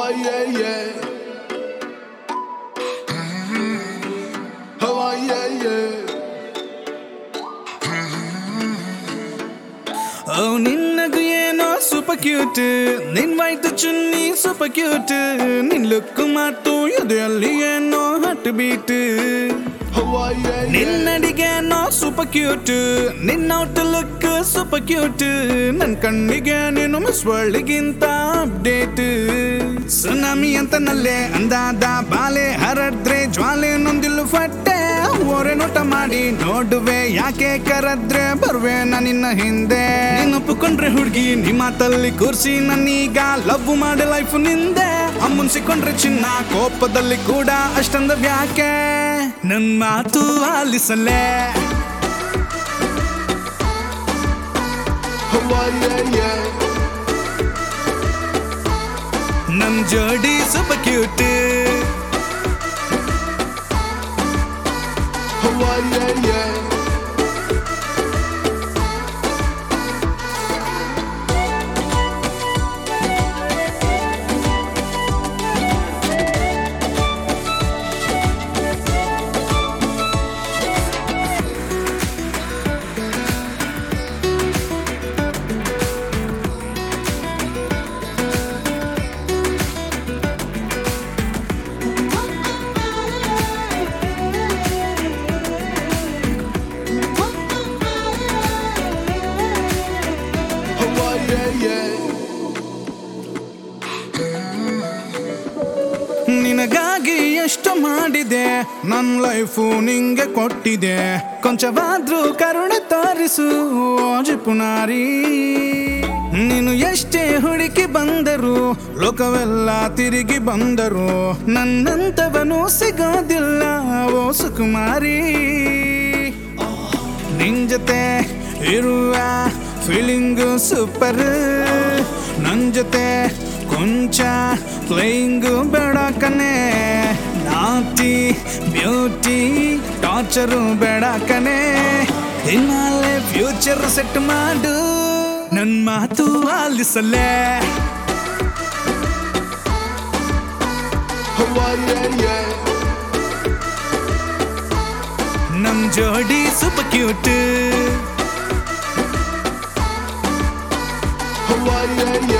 yeah, yeah. Oh, yeah, yeah. ಓ ನಿನ್ನಗು ಏನೋ ಸೂಪರ್ ಕ್ಯೂಟ್ ನಿನ್ ವೈಟ್ ಚುನ್ನಿ ಸೂಪರ್ ಕ್ಯೂಟ್ ನಿನ್ ಲುಕ್ ಮಾತು ಎದೆಯಲ್ಲಿ ಏನೋ heart beat Oh, yeah, yeah. ನಿನ್ನಡಿಗೇನೋ ಸೂಪರ್ ಕ್ಯೂಟ್ ನಿನ್ನ ಔಟ್ ಲುಕ್ ಸೂಪರ್ ಕ್ಯೂಟ್ ನನ್ ಕಣ್ಣಿಗೆ ನೀನು ಮಿಸ್ ವರ್ಲ್ಡ್ಗಿಂತ ಅಪ್ಡೇಟ್ ಸುನಾಮಿ ಅಂತ ನಲ್ಲೆ ಅಂದಾದ ಬಾಲೆ ಹರಡ್ರೆ ಜ್ವಾಲೆ ನೊಂದಿಲ್ಲು ಫಟ್ಟೆ ಓರೆ ನೋಟ ಮಾಡಿ ನೋಡುವೆ ಯಾಕೆ ಕರದ್ರೆ ಬರುವೆ ನಿನ್ನ ಹಿಂದೆ ನೀನು ಒಪ್ಪಿಕೊಂಡ್ರೆ ಹುಡುಗಿ ನಿಮ್ಮ ಮಾತಲ್ಲಿ ಕೂರ್ಸಿ ನನ್ನೀಗ ಲವ್ ಮಾಡಿ ಲೈಫ್ ನಿಂದೆ ಅಮ್ಮನ್ ಸಿಕ್ಕೊಂಡ್ರೆ ಚಿನ್ನ ಕೋಪದಲ್ಲಿ ಕೂಡ ಅಷ್ಟೊಂದು ವ್ಯಾಕೆ ನನ್ ಮಾತು ಆಲಿಸಲೇ Oh, yeah, yeah. ನಮ್ ಜೋಡಿ super cute Oh, yeah, yeah. Oh, yeah, yeah. ನಿನಗಾಗಿ ಎಷ್ಟು ಮಾಡಿದೆ ನನ್ ಲೈಫು ನಿಂಗೆ ಕೊಟ್ಟಿದೆ ಕೊಂಚವಾದ್ರೂ ಕರುಣೆ ತೋರಿಸು ಓಜಿ ಪುನಾರಿ ನೀನು ಎಷ್ಟೇ ಹುಡುಕಿ ಬಂದರು ಲೋಕವೆಲ್ಲ ತಿರುಗಿ ಬಂದರು ನನ್ನಂತವನು ಸಿಗೋದಿಲ್ಲ ಓ ಸುಕುಮಾರಿ ನಿನ್ ಜೊತೆ ಇರುವ ಫೀಲಿಂಗು ಸೂಪರ್ ನನ್ ಜೊತೆ ಕೊಂಚ ಪ್ಲೇಯಿಂಗು ಬೇಡ ಕಣೆ ನಾಟಿ ಬ್ಯೂಟಿ ಟಾರ್ಚರು ಬೇಡ ಕಣೆ ಹಿಮಾಲಯ ಫ್ಯೂಚರ್ ಸೆಟ್ ಮಾಡು ನನ್ ಮಾತು ಆಲಿಸಲೇ Oh, yeah, yeah. ನಮ್ ಜೋಡಿ super cute Oh, yeah, yeah.